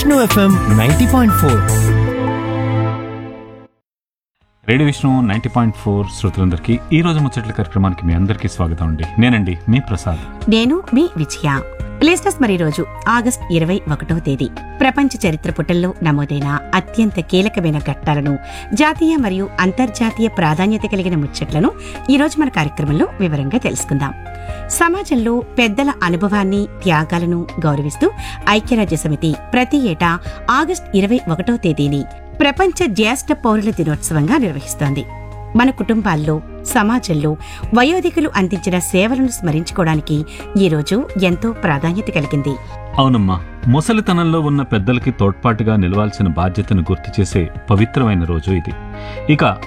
Vishnu FM ninety point four radio Vishnu ninety point four శ్రోతలందరికీ ఈ రోజు ముచ్చట్ల కార్యక్రమానికి మీ అందరికీ స్వాగతం అండి నేనండి మీ ప్రసాద్ నేను మీ విజయ లిస్టర్స్ మరి రోజు ఆగస్ట్ ఇరవై ఒకటవ తేదీ ప్రపంచ చరిత్ర పుటల్లో నమోదైన అత్యంత కీలకమైన ఘట్టాలను జాతీయ మరియు అంతర్జాతీయ ప్రాధాన్యత కలిగిన ముచ్చట్లను ఈ రోజు మన కార్యక్రమంలో వివరంగా తెలుసుకుందాం సమాజంలో పెద్దల అనుభవాన్ని త్యాగాలను గౌరవిస్తూ ఐక్యరాజ్య సమితి ప్రతి ఏటా ఆగస్ట్ ఇరవై ఒకటవ తేదీని ప్రపంచ జ్యేష్ఠ పౌరుల దినోత్సవంగా నిర్వహిస్తోంది మన కుటుంబాల్లో సమాజంలో వయోధికులు అందించిన సేవలను స్మరించుకోవడానికి ఈ రోజు ఎంతో ప్రాధాన్యత కలిగింది అవునమ్మా ముసలితనంలో ఉన్న పెద్దలకి తోడ్పాటుగా నిలవాల్సిన బాధ్యతను గుర్తు చేసే పవిత్రమైన రోజు ఇది ఇక